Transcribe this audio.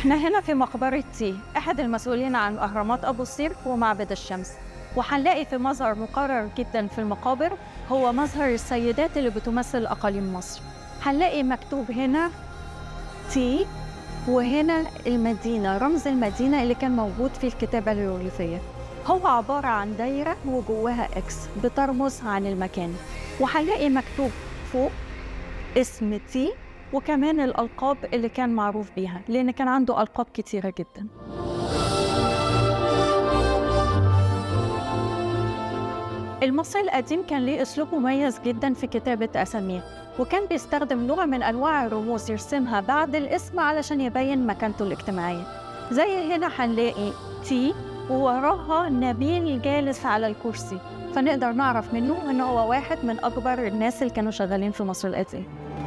احنا هنا في مقبرة تي أحد المسؤولين عن أهرامات أبو سير ومعبد الشمس وهنلاقي في مظهر مقرر جدا في المقابر هو مظهر السيدات اللي بتمثل أقاليم مصر هنلاقي مكتوب هنا تي وهنا المدينة رمز المدينة اللي كان موجود في الكتابة الهيروغليفية هو عبارة عن دايرة وجواها إكس بترمز عن المكان وهنلاقي مكتوب فوق اسم تي وكمان الألقاب اللي كان معروف بيها لأن كان عنده ألقاب كتيرة جدا المصري القديم كان ليه أسلوب مميز جدا في كتابة أساميه وكان بيستخدم نوع من أنواع الرموز يرسمها بعد الاسم علشان يبين مكانته الاجتماعية زي هنا هنلاقي تي ووراها نبيل جالس على الكرسي فنقدر نعرف منه إن هو واحد من أكبر الناس اللي كانوا شغالين في مصر القديم